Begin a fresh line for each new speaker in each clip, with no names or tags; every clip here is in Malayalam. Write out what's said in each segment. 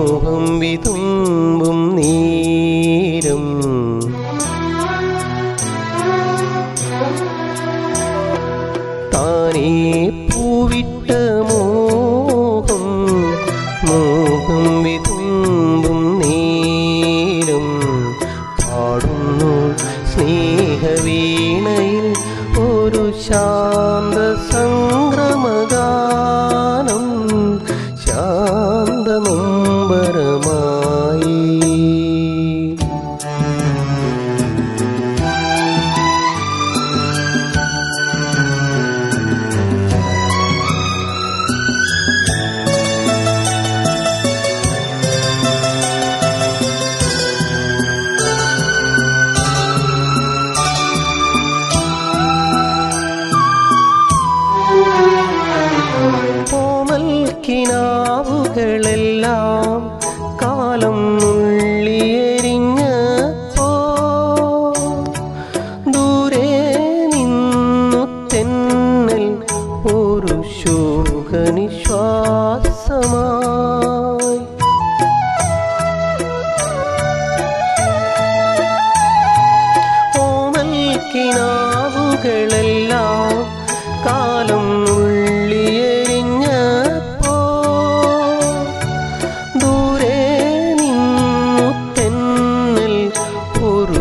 മോഹം വിതുമ്പും നീരും താനേ പൂവിട്ട മോഹം മോഹം വിതുമ്പും നീരും പാടുന്നു സ്നേഹവീണയിൽ ഒരു ശാന്ത സംക്രമഗാനം ശാന്ത നൊമ്പരമായി കോമൽ കിനാവുകളെല്ലാം കാലം നുള്ളിയെരിഞ്ഞപ്പോ ദൂരെ നിന്നു തെന്നൽ ഒരു ശോകനിശ്വാസമായി ഓമൽ കിനാവുകളെല്ലാം കാലം ഉള്ളിയെരിഞ്ഞപ്പോ ദൂരെ നിന്നു തെന്നൽ ഒരു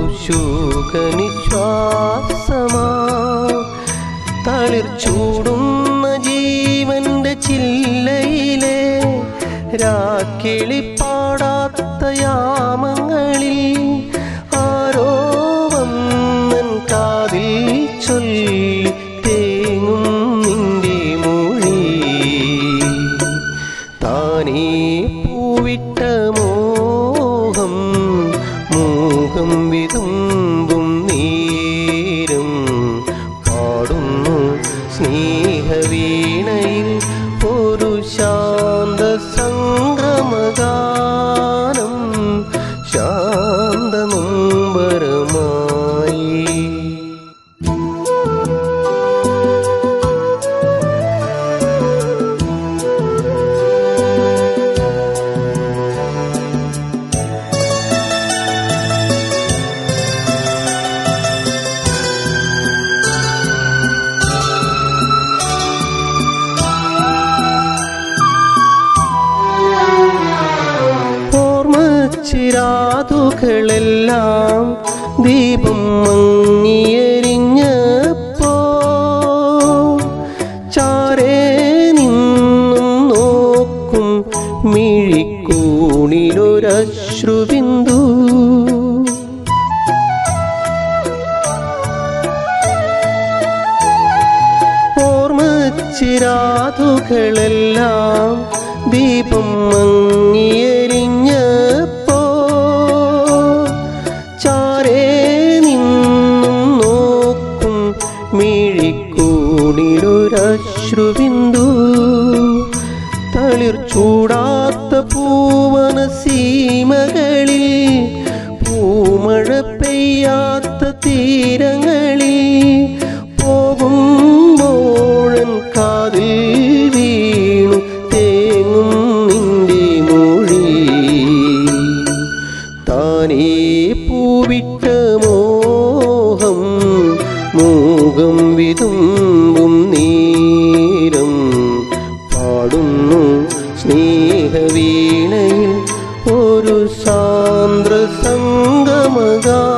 ശോകനിശ്വാസമാ തളിർ ചൂടുന്ന ജീവന്റെ ചില്ലയിലെ രാക്കിളി പാടാത്ത യാമങ്ങളിൽ ആരോ വന്നൻ കാതിൽ ചൊല്ലി തേങ്ങും നിന്റെ മൊഴി താനേ പൂവിട്ട മോഹം മൂകം വിതുമ്പും നീരും പാടുന്നു സ്നേഹവീണയിൽ ഒരു ശാന്ത സംക്രമഗാനം ശാന്ത നൊമ്പരമായി ഓർമ്മച്ചിരാതുകളെല്ലാം ദീപം മങ്ങിയെരിഞ്ഞപ്പോ ചാരേ നിന്നും നോക്കും മിഴിക്കൂണിലൊരശ്രുബിന്ദു ഓർമ്മച്ചിരാതുകളെല്ലാം ദീപം മങ്ങിയെരിഞ്ഞപ്പോ ചാരേ നിന്നും നോക്കും മിഴിക്കൂണിലൊരശ്രുബിന്ദു തളിർ ചൂടാത്ത പൂവന സീമകളിൽ പൂമഴ പെയ്യാത്ത തീരങ്ങളിൽ പോകുമ്പോഴൻ കാതിൽ വീണു തേങ്ങും നിന്റെ മൊഴി താനേ പൂവിട്ട മോഹം മൂകം വിതുമ്പും നീരം പാടുന്നു സ്നേഹവീണയിൽ ഒരു സാന്ദ്ര സംഗമഗാ